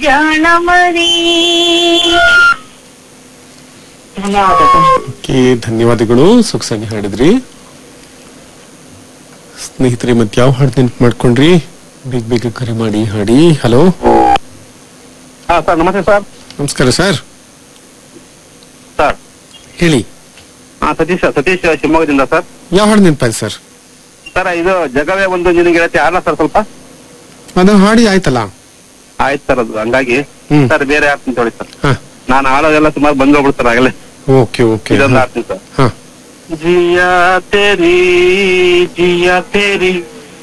ಜಾಣ ಮರಿ ಧನ್ಯವಾದಗಳು ಓಕೆ ಧನ್ಯವಾದಗಳು ಸೊಗಸಾಗಿ ಹಾಡಿದ್ರಿ ಸ್ನೇಹಿತರೆ ಮತ್ತೆ ಯಾವ ಹಾಡು ನೆನ್ಪು ಮಾಡ್ಕೊಂಡ್ರಿ ಬೇಗ ಬೇಗ ಕರೆ ಮಾಡಿ ಹಾಡಿ ಹಲೋ ಹಾ ಸರ್ ನಮಸ್ತೆ ಸರ್ ನಮಸ್ಕಾರ ಸರ್ ಸರ್ ಹೇಳಿ ಹಾ ಸತೀಶ್ ಸತೀಶ್ ಶಿವಮೊಗ್ಗದಿಂದ ಸರ್ ಯಾವ ಹಾಡು ನೆನಪಾಯ್ತು ಸರ್ ಸರ್ ಇದು ಜಗವೇ ಒಂದು ನಿನಗೆ ಗೆಳತಿ ಆಡ ಸರ್ ಸ್ವಲ್ಪ ಅದು ಹಾಡಿ ಆಯ್ತಲ್ಲ ಆಯ್ತು ಸರ್ ಅದು ಹಂಗಾಗಿ ಹ್ಮ್. ಸರ್ ಬೇರೆ ಆಡ್ತೀನಿ ತೊಳಿ ಸರ್ ಹಾ ನಾನು ಆಡೋದೆಲ್ಲ ಸುಮಾರು ಬಂದು ಹೋಗ್ಬಿಡ್ತಾರೆ ಆಗಲೇ ಓಕೆ ಓಕೆ ಇದೊಂದು ಆಡ್ತೀನಿ ಸರ್ ಹಾ ಜಿಯಾ ತೆರಿ ಜಿಯಾ ತೆರಿ